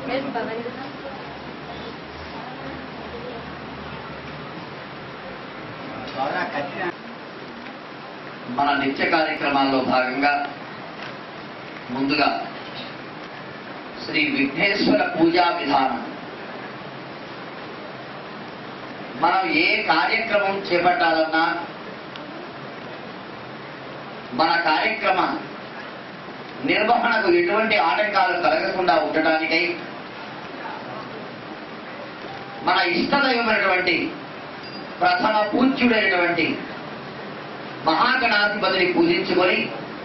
మన నిత్య కార్యక్రమాల్లో భాగంగా ముందుగా శ్రీ విఘ్నేశ్వర పూజా విధానం మనం ఏ కార్యక్రమం చేపట్టాలన్నా మన కార్యక్రమ నిర్వహణకు ఎటువంటి ఆటంకాలు కలగకుండా ఉండటానికై మన ఇష్టదైవమైనటువంటి ప్రథమ పూజ్యుడైనటువంటి మహాగణాధిపతిని పూజించుకొని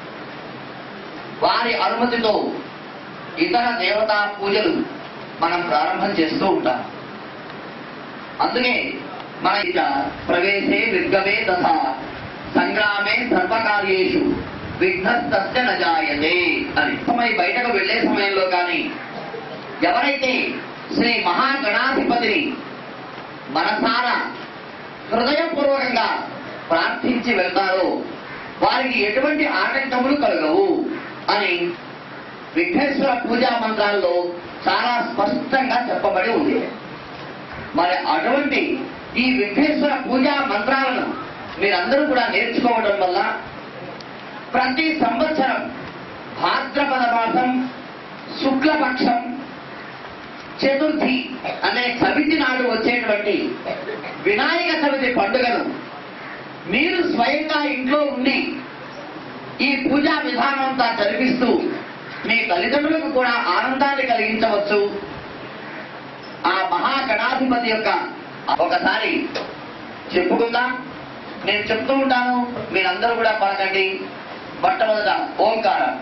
వారి అనుమతితో ఇతర దేవతా పూజలు మనం ప్రారంభం చేస్తూ ఉంటాం అందుకే మన ఇక ప్రవేశే నిర్గమే దశ సంగ్రామే సర్వకార్యేషు విఘ్నస్తస్య నజాయతే అని సమయ బయటకు వెళ్లే సమయంలో కానీ ఎవరైతే శ్రీ మహాగణాధిపతిని మనసారా హృదయపూర్వకంగా ప్రార్థించి వెళ్తారో వారికి ఎటువంటి ఆటంకములు కలగవు అని విఘ్నేశ్వర పూజా మంత్రాల్లో చాలా స్పష్టంగా చెప్పబడి ఉంది మరి అటువంటి ఈ విఘ్నేశ్వర పూజా మంత్రాలను మీరందరూ కూడా నేర్చుకోవడం వల్ల ప్రతి సంవత్సరం భాద్రపద మాసం శుక్లపక్షం చతుర్థి అనే చవితి నాడు వచ్చేటువంటి వినాయక చవితి పండుగను మీరు స్వయంగా ఇంట్లో ఉండి ఈ పూజా విధానం అంతా జరిపిస్తూ మీ తల్లిదండ్రులకు కూడా ఆనందాన్ని కలిగించవచ్చు ఆ మహాగణాధిపతి యొక్క ఒకసారి చెప్పుకుందాం నేను చెప్తూ ఉంటాను మీరందరూ కూడా పలకండి మొట్టమొదట ఓంకారం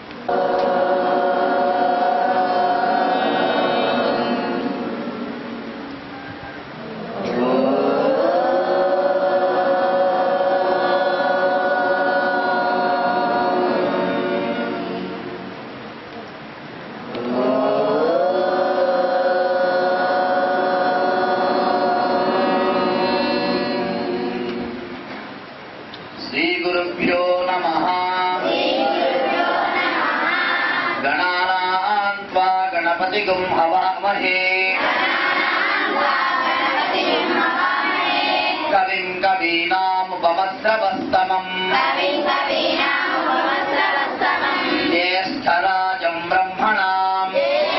శ్రీ గురుభ్యో నమ గణానాన్ త్వా గణపతిగుం హవామహే కవిం కవీనాముపమస్రవస్తమం జ్యేష్ఠరాజం బ్రహ్మణాం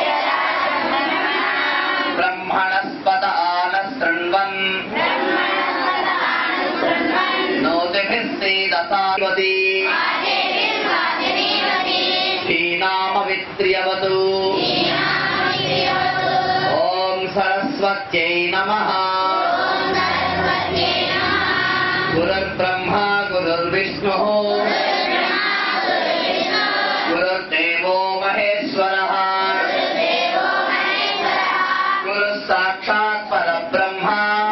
బ్రహ్మణస్పత ఆనశృణ్వన్ నోతిభిస్త్రీదసావతి శ్రీనామవిత్ర్యవతు ఓం సరస్వత్యై నమః గురుర్బ్రహ్మా గురుర్విష్ణుः గురుర్దేవో మహేశ్వరः గురుः సాక్షాత్ పరబ్రహ్మ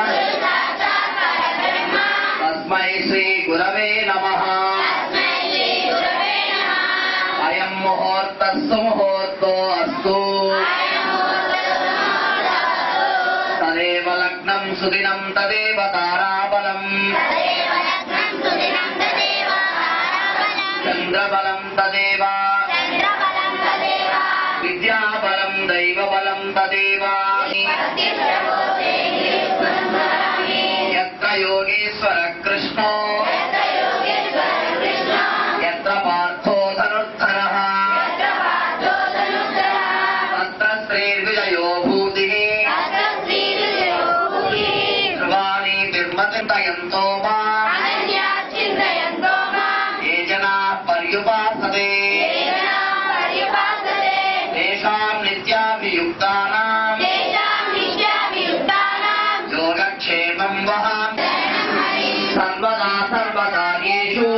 తస్మై శ్రీ గురవే నమః అయం ముహూర్త సుముహూర్తో అస్తు తదేవ లగ్నం సుదినం తదేవ తారాబలం చంద్రబలం తదేవ విద్యాబలం దైవబలం తదేవ యత్ర యోగేశ్వర కృష్ణో యత్ర పార్థో ధనుర్ధరః తత్ర శ్రీర్విజయో భూతిः ధ్రువాణి నిర్మతింతయంతో మా ఏ జనాः పర్యుపాసతే తేషాం నిత్యాభియుక్తానాం యోగక్షేమం వహామి సర్వదా సర్వకార్యేషు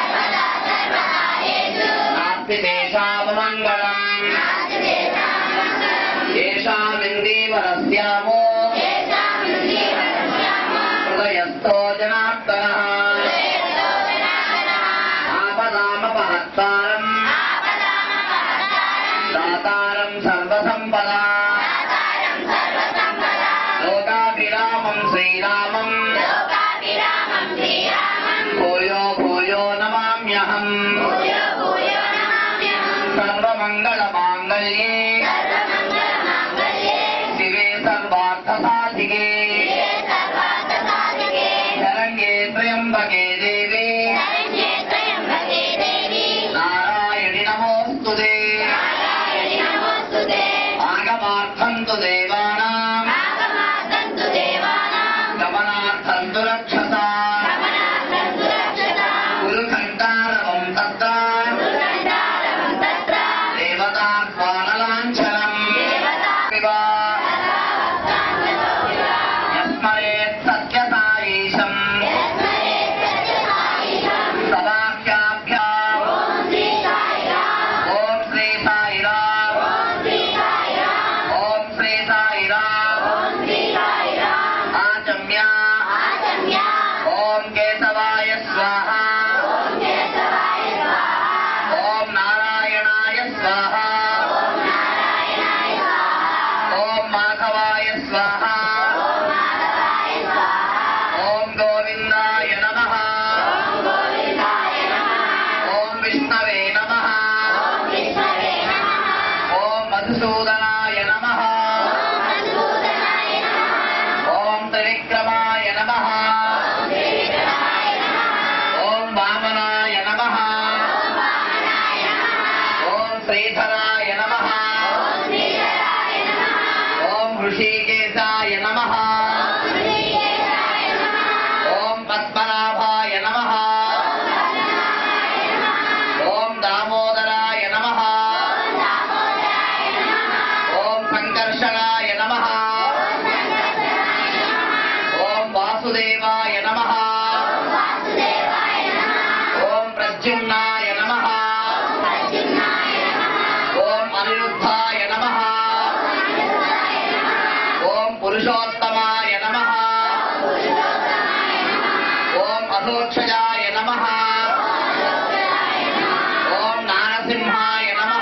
నాస్తి తేషామమంగళం ఏషామిందీవరస్యామో హృదయస్థో జనార్దనः ఆపదామపహత్తారం దాతారం సర్వసంపదా లోకాభిరామం శ్రీరామం భూయో భూయో నమామ్యహం సర్వమంగళమాంగళ్యే ఆగమార్థం తు దేవానాం ఆగమార్థంతు దేవానాం గమనార్థం తు రక్షసా గమనార్థంతు రక్షతాం కురు ఖండారవం తత్ర గురుగండారవం తత్ర దేవతాహ్వానలాంఛనం దేవతా శివా యస్మరేత్ సత్యసాయీశం సదాఖ్యాభ్యాం ఓం శ్రీ సాయిరామ్ ఓం శ్రీ సాయిరామ్ ఆచమ్య ఓం కేశవాయ స్వాహ ఓం నారాయణాయ స్వాహ ఓం మాధవాయ స్వాహ ఓం గోవిందాయ నమః ఓం విష్ణవే నమః ఓం మధుసూదనాయ నమః ఓం త్రివిక్రమాయ నమః ఓం వామనాయ నమః ఓం శ్రీధరాయ నమః ఓం హృషీకేశాయ నమః ఓం పద్మనాభాయ నమః ఓం దామోదరాయ నమః ఓం సంకర్షణాయ నమః ఓం వాసుదేవాయ నమః ఓం ప్రద్యుమ్నాయ నమః ఓం అనిరుద్ధాయ నమః ఓం పురుషోత్తమాయ నమః ఓం అధోక్షజాయ నమః ఓం నారసింహాయ నమః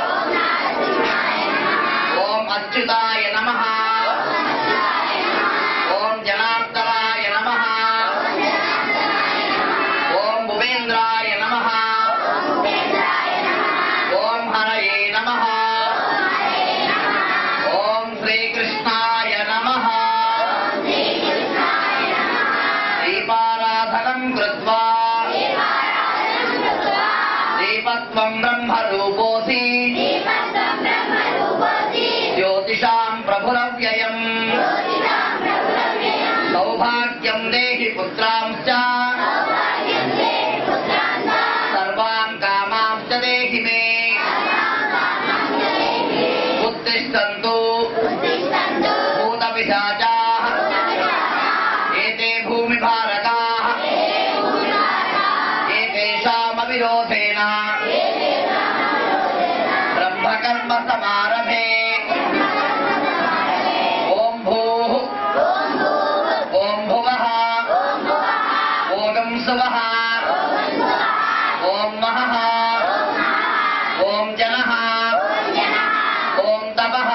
ఓం అచ్యుతాయ నమః ఓం జనార్దనాయ నమః ఓం భువేంద్రాయ నమః ఓం హరయే నమః ఓం శ్రీకృష్ణాయ నమః దీపారాధనం కృత్వా దీపత్వం బ్రహ్మరూపోసి జ్యోతిషాం ప్రభురవ్యయం సౌభాగ్యం దేహి పుత్రాంశ్చ సర్వాన్ కామాంశ్చ దేహి మే ఉత్తిష్టంతు భూతపిశాచాః ఏతే భూమిభారకాः ఏతేషామవిరోధేన బ్రహ్మకర్మ సమారభే ఓం భూః ఓం భువః ఓగం సువః ఓం మహః ఓం జనః ఓం తపః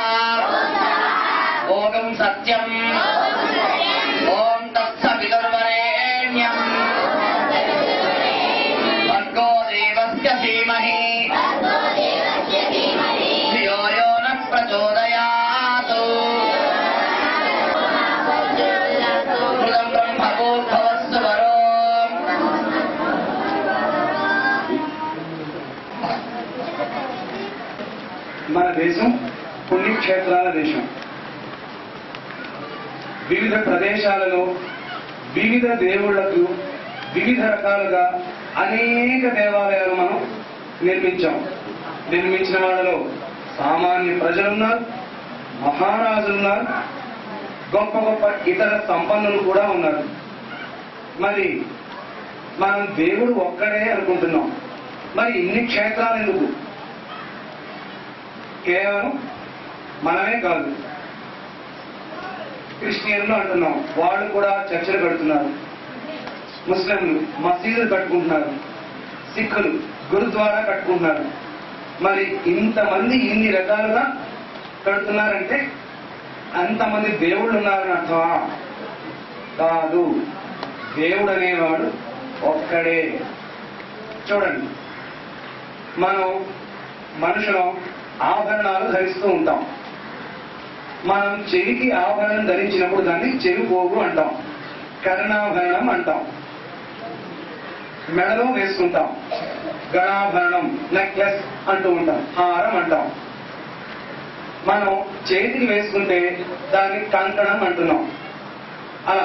ఓగం సత్యం ఓం తత్సవితుర్వరేణ్యం భర్గో దేవస్య ధీమహి ధియో యో న ప్రచోదయాత్ కృతం బ్రహ్మభూద్భవస్సు వరో మన దేశం పుణ్యక్షేత్రాల దేశం వివిధ ప్రదేశాలలో వివిధ దేవుళ్లకు వివిధ రకాలుగా అనేక దేవాలయాలు మనం నిర్మించాం నిర్మించిన వాళ్ళలో సామాన్య ప్రజలున్నారు మహారాజులున్నారు గొప్ప గొప్ప ఇతర సంపన్నులు కూడా ఉన్నారు మరి మనం దేవుడు ఒక్కడే అనుకుంటున్నాం మరి ఇన్ని క్షేత్రాలు ఎందుకు కేవలం మనమే కాదు క్రిస్టియన్లు అంటున్నాం వాళ్ళు కూడా చర్చలు కడుతున్నారు ముస్లింలు మసీదులు కట్టుకుంటున్నారు సిక్కులు గురుద్వారా కట్టుకుంటున్నారు మరి ఇంతమంది ఇన్ని రకాలుగా కడుతున్నారంటే అంతమంది దేవుళ్ళు ఉన్నారని అర్థమా కాదు దేవుడు అనేవాడు ఒక్కడే చూడండి మనం మనుషులం ఆభరణాలు ధరిస్తూ ఉంటాం మనం చెవికి ఆభరణం ధరించినప్పుడు దాన్ని చెవి పోగు అంటాం కర్ణాభరణం అంటాం మెడలో వేసుకుంటాం గణాభరణం నెక్లెస్ అంటూ ఉంటాం హారం అంటాం మనం చేతికి వేసుకుంటే దాన్ని కంకణం అంటున్నాం అలా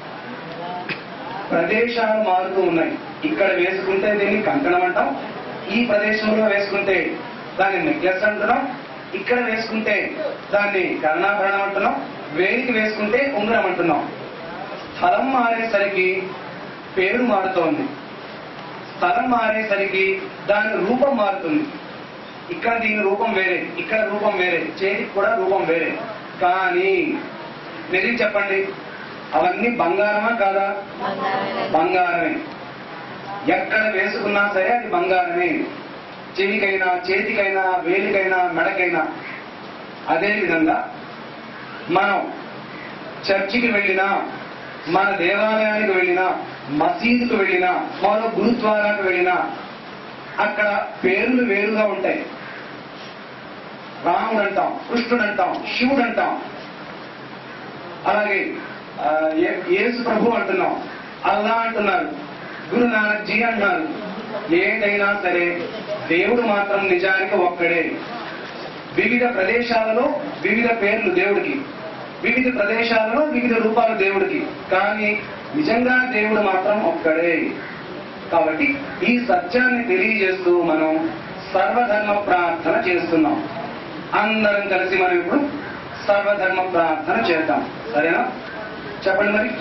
ప్రదేశాలు మారుతూ ఉన్నాయి ఇక్కడ వేసుకుంటే దీన్ని కంకణం అంటాం ఈ ప్రదేశంలో వేసుకుంటే దాన్ని నెక్లెస్ అంటున్నాం ఇక్కడ వేసుకుంటే దాన్ని కర్ణాభరణం అంటున్నాం వేలికి వేసుకుంటే ఉంగరం అంటున్నాం స్థలం మారేసరికి పేరు మారుతోంది స్థలం మారేసరికి దాని రూపం మారుతుంది ఇక్కడ దీని రూపం వేరే ఇక్కడ రూపం వేరే చేతికి కూడా రూపం వేరే కానీ నిజం చెప్పండి అవన్నీ బంగారమా కాదా బంగారమే ఎక్కడ వేసుకున్నా సరే అది బంగారమే చెవికైనా చేతికైనా వేలికైనా మెడకైనా అదే విధంగా మనం చర్చికి వెళ్ళినా మన దేవాలయానికి వెళ్ళినా మసీదుకు వెళ్ళినా మరో గురుద్వారాకు వెళ్ళినా అక్కడ పేర్లు వేరుగా ఉంటాయి రాముడు అంటాం కృష్ణుడు అంటాం శివుడు అంటాం అలాగే ఆ, ఏ- యేసు ప్రభు అంటున్నాం అల్లా అంటున్నారు గురు నానక్ జీ అంటున్నారు ఏదైనా సరే దేవుడు మాత్రం నిజానికి ఒక్కడే వివిధ ప్రదేశాలలో వివిధ పేర్లు దేవుడికి వివిధ ప్రదేశాలలో వివిధ రూపాలు దేవుడికి కానీ నిజంగా దేవుడు మాత్రం ఒక్కడే కాబట్టి ఈ సత్యాన్ని తెలియజేస్తూ మనం సర్వధర్మ ప్రార్థన చేస్తున్నాం అందరం కలిసి మనం ఇప్పుడు సర్వధర్మ ప్రార్థన చేద్దాం సరేనా చెప్పండి మరి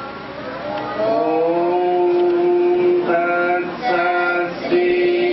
ఓం తత్సత్ శ్రీ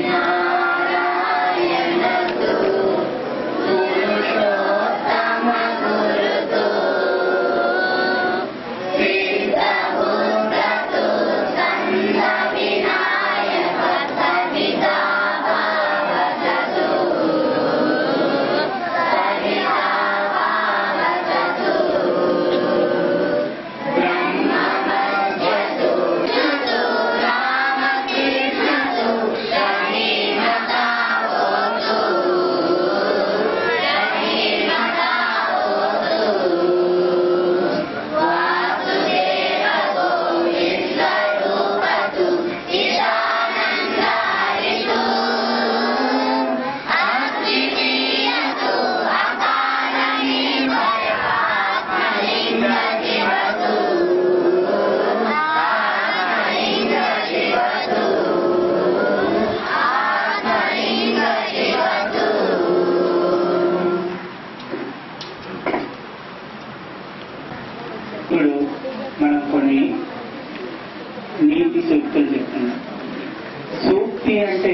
ఇప్పుడు మనం కొన్ని నీతి సూక్తులు చెప్తున్నాం సూక్తి అంటే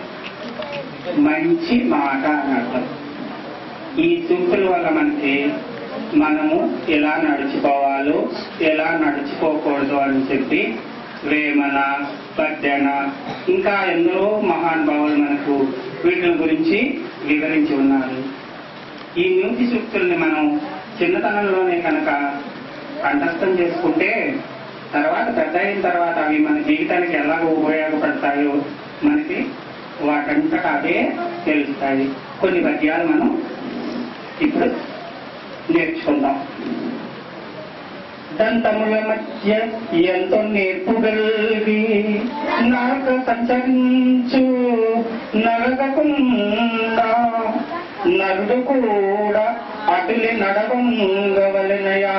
మంచి మాట అని అర్థం ఈ సూక్తుల వల్ల మనకి మనము ఎలా నడుచుకోవాలో ఎలా నడుచుకోకూడదు అని చెప్పి వేమన పద్యన ఇంకా ఎందరో మహానుభావులు మనకు వీటి గురించి వివరించి ఉన్నారు ఈ నీతి సూక్తుల్ని మనం చిన్నతనంలోనే కనుక కంఠస్థం చేసుకుంటే తర్వాత పెద్ద అయిన తర్వాత అవి మన జీవితానికి ఎలా ఉపయోగపడతాయో మనకి వాటంతట అదే తెలుస్తాయి కొన్ని పద్యాలు మనం ఇప్పుడు నేర్చుకుందాం దంతముల మధ్య ఎంతో నేర్పు గల్గి నరక సంచరించు నరకకుండా నరుడు కూడా అటులి నడవంగవలనయా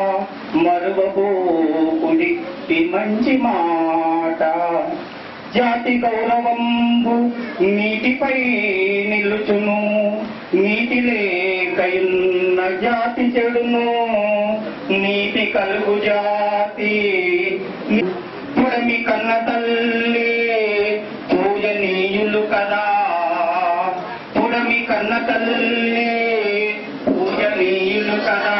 మరువబోకుడి ఈ మంచి మాట జాతి గౌరవంబు నీటిపై నిలుచును నీటి లేకయున్న జాతి చెడును నీతి కలుగు జాతి పుడమి కన్న తల్లి పూజనీయులు కదా పుడమి కన్న తల్లి పూజనీయులు కదా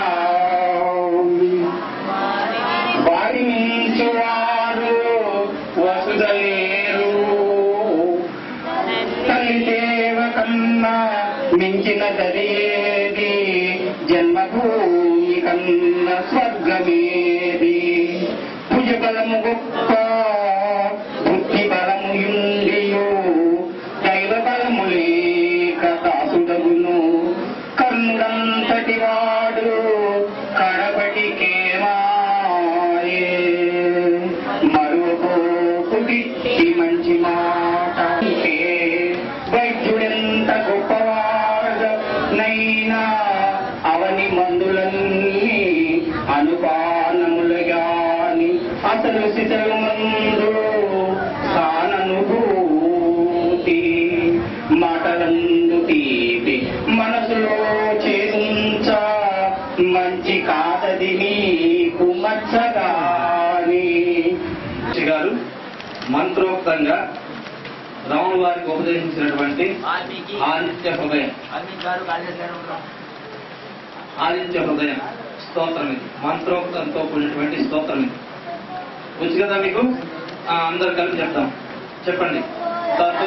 వారి మించువారు వసుదలేరు తల్లి దేవ కన్నా మించిన దరియేది జన్మభూమి కన్న స్వర్గమేది భుజబలము గొప్ప బుద్ధి బలము ఇండియో దైవ బలము లేక దాసుడగును కర్ణుడంతటి వాడు కడబటికే మాయే మరువబోకుడి ఈ మంచి మాట అంటే వైద్యుడెంత గొప్పవాడు నై అయిన అవని మందులన్నీ అనుపానములుగాని అసలు శిశలు మందు సాననుభూతి మాటలందు తీపి మనసులో చేరుంచ మంచి కాదది నీకు మచ్చగాని శ్రీ గారు మంత్రోక్తంగా రాముల వారికి ఉపదేశించినటువంటి వాల్మీకి ఆదిత్య హృదయం వాల్మీకి గారు కాళేశ్వరం ఉంటాం ఆదిత్య హృదయం స్తోత్రం ఇది మంత్రోక్తంతో కూడినటువంటి స్తోత్రం ఇది వచ్చు కదా మీకు ఆ, అందరు కలిసి చెప్తాం చెప్పండి తతో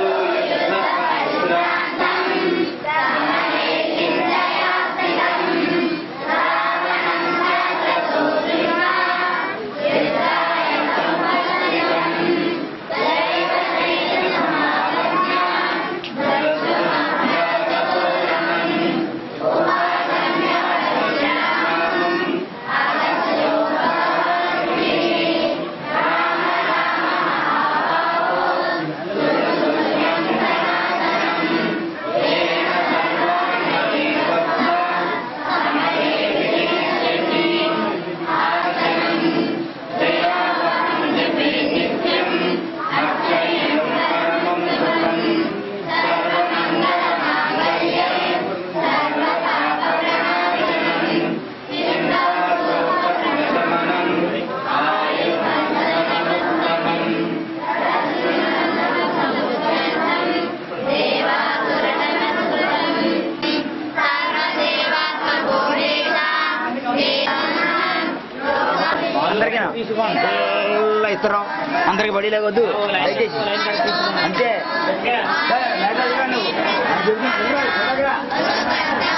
అందరికీ ఫుల్ ఇస్తున్నాం అందరికి బడి లేవద్దు దయచేసి అంతే ఏ, మేక దిగా నువ్వు. అది దొరికింది. దిగా, దిగా, దిగా.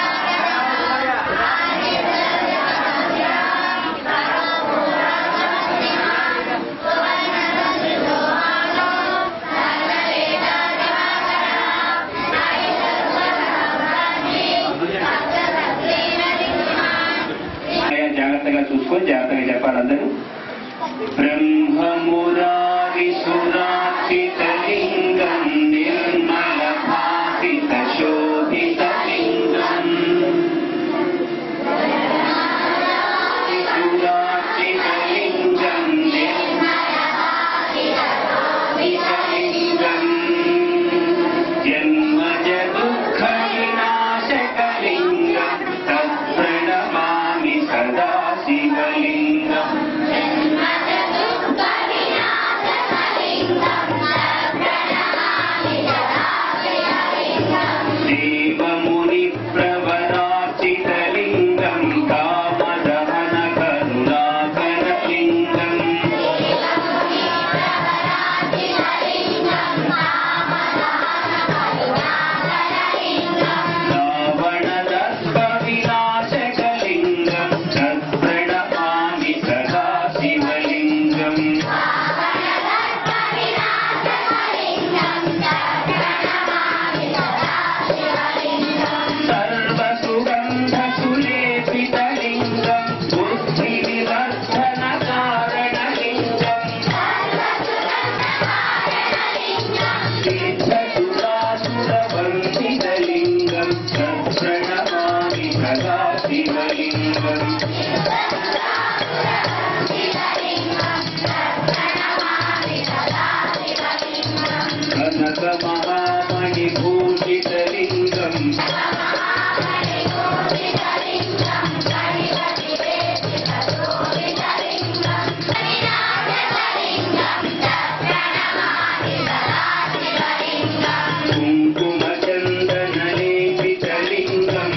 జాగ్రత్తగా చూసుకొని జాగ్రత్తగా చెప్పాలి అందరూ బ్రహ్మమురారి సురాక్షితలింగం నిర్మల భాసిత శోభిత లింగం సురాక్షితలింగం నిర్మల లింగం జన్మజ దుఃఖ వినాశకలింగం తత్ప్రణమామి సదా శివలింగం దేవముని ప్రవరాచితలింగం కామదహన కరుణాకరలింగం రావణదర్ప వినాశకలింగం తత్ప్రణమామి సదా శివలింగం సర్వసుగంధసులేపితలింగం బుద్ధివివర్ధనకారణలింగం సిద్ధసురాసురవందితలింగం తత్ప్రణమామి సదా శివలింగం కనకమహామణిభూషితలింగం కుంకుమచందనలేపితలింగం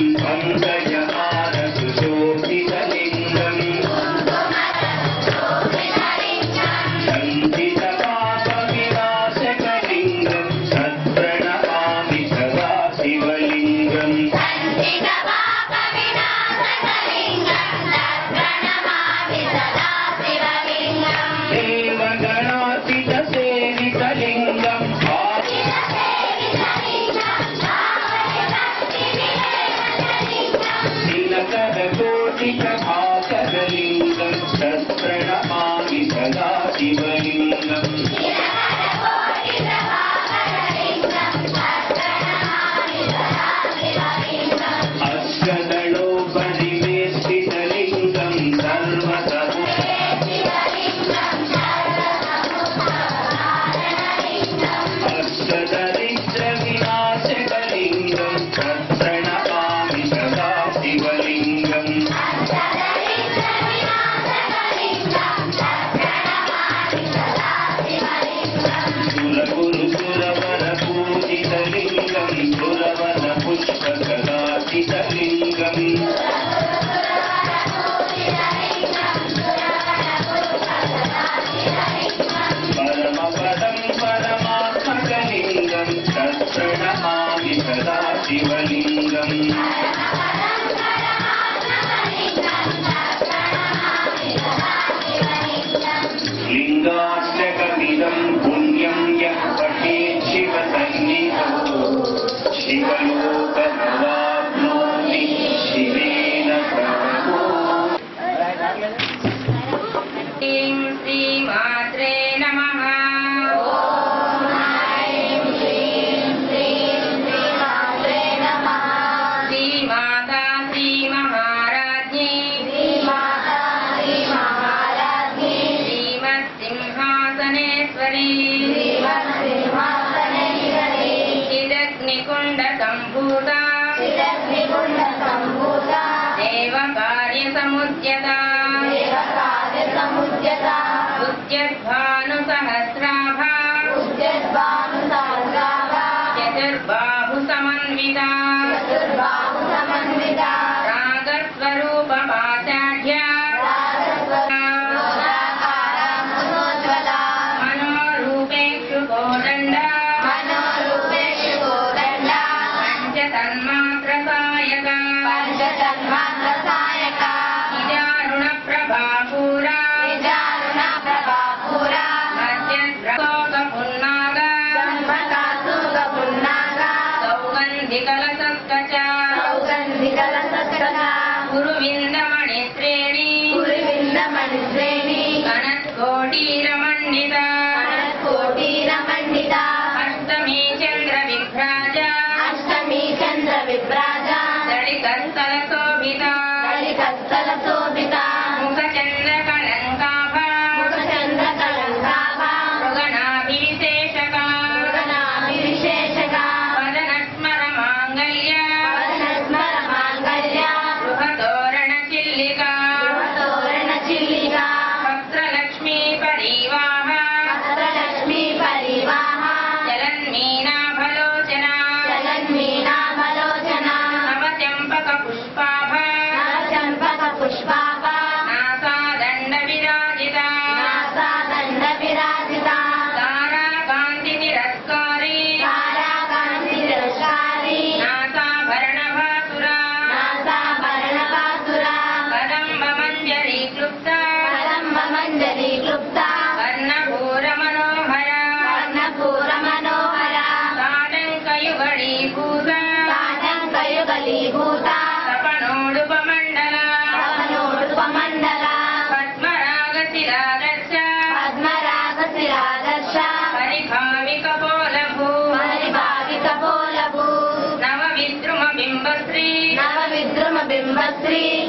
పంకజహారసుశోభితలింగం సంచితపాపవినాశకలింగం సత్ప్రణమామి సదా శివలింగం దేవగణాసిత సేవితలింగం దినకరకోటికభాకరలింగం సత్ప్రణమామి సదా శివలింగం परमपदं परमात्मकलिङ्गं तत्प्रणमामि सदा शिवलिङ्गम् लिङ्गाष्टकमिदं पुण्यं यः पठेत् शिवसन्निधौ शिवलोकमवाप्नोति शिवेन प्रभो శ్రీం శ్రీమాత్రే నమః శ్రీమాతా శ్రీ మహారాజ్ఞి శ్రీమత్సింహాసనేశ్వరి చిదగ్నికుండ సంభూత దేవ కార్య సముద్యత ఉద్యద్భాను సహస్రాభ చతుర్బాహు సమన్విత రాగస్వరూప పాచాఢ్య మనోరూపేక్షు కోదండ పంచతన్మాత్ర సాయక నిజారుణ ప్రభాపూర మధ్యద్రకోక పున్నాగ సౌగంధికల సత్కచ గురువిందమణి శ్రేణి కనత్కోటీరమండిత అష్టమీ చంద్ర విభ్రాజ అష్టమి చంద్ర విభ్రాజ దళికస్థల శోభిత కస్తల శోభిత ముఖ చంద్ర కలంకాభ ముఖ చంద్ర కలంకాభ మృగనాభివిశేషక విశేషక పదనస్మర మాంగళ్య వదనస్మర మాంగళ్య గృహతోరణ చిల్లిక తోరణ చిల్లిక వస్త్రలక్ష్మీ పరీవాహ వస్త్రలక్ష్మీ పరివాహ జలన్మీనాభలోచన జగన్మీనాభలోచన నవచంపక పుష్పాభ చంపక పుష్పాభ నాసాదండ విరాజిత నాసాదండ విరాజిత తారాకాంతి తిరస్కారీ తారాకాంతి తిరస్కారి నాసాభరణ భాసుర నాసాభరణ బాసుర కదంబ మంజరీ క్లుప్త పరంబ మంజరి క్లుప్త కర్ణపూర మనోహర వర్ణపూర మనోహర సాటంకయుగళీభూత తాటంకయుగలీభూత తపనోడుపమండల పవనోడుపమండల పద్మరాగ శిలాదర్శ పద్మరాగ శిరాదర్శ పరిభావిక పోలభూ పరిభావిక పోలభూ నవ విద్రుమ బింబశ్రీ నవ విద్రుమ బింబశ్రీ